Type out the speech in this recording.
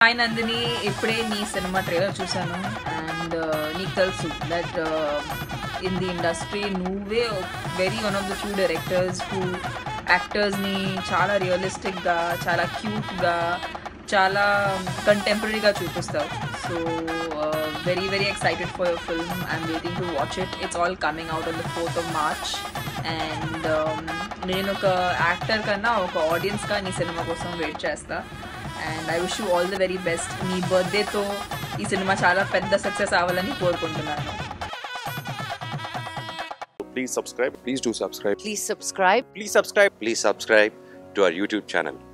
Hi Nandini ఇప్పుడే నీ cinema trailer చూశాను అండ్ నీకు తెలుసు దట్ ఇన్ ది ఇండస్ట్రీ నువ్వే very one of the few directors who యాక్టర్స్ని చాలా రియలిస్టిక్గా చాలా క్యూట్గా చాలా కంటెంపరీగా చూపిస్తావు so very very excited for your film I'm waiting to watch it it's all coming out on the fourth of March and నేను ఒక యాక్టర్ కన్నా ఒక ఆడియన్స్గా నీ సినిమా కోసం వెయిట్ చేస్తా and I wish you all the very best నీ బర్త్డేతో ఈ సినిమా చాలా పెద్ద సక్సెస్ అవ్వాలని కోరుకుంటున్నాను Please subscribe. Please do subscribe. Please subscribe. Please subscribe. Please subscribe to our YouTube channel.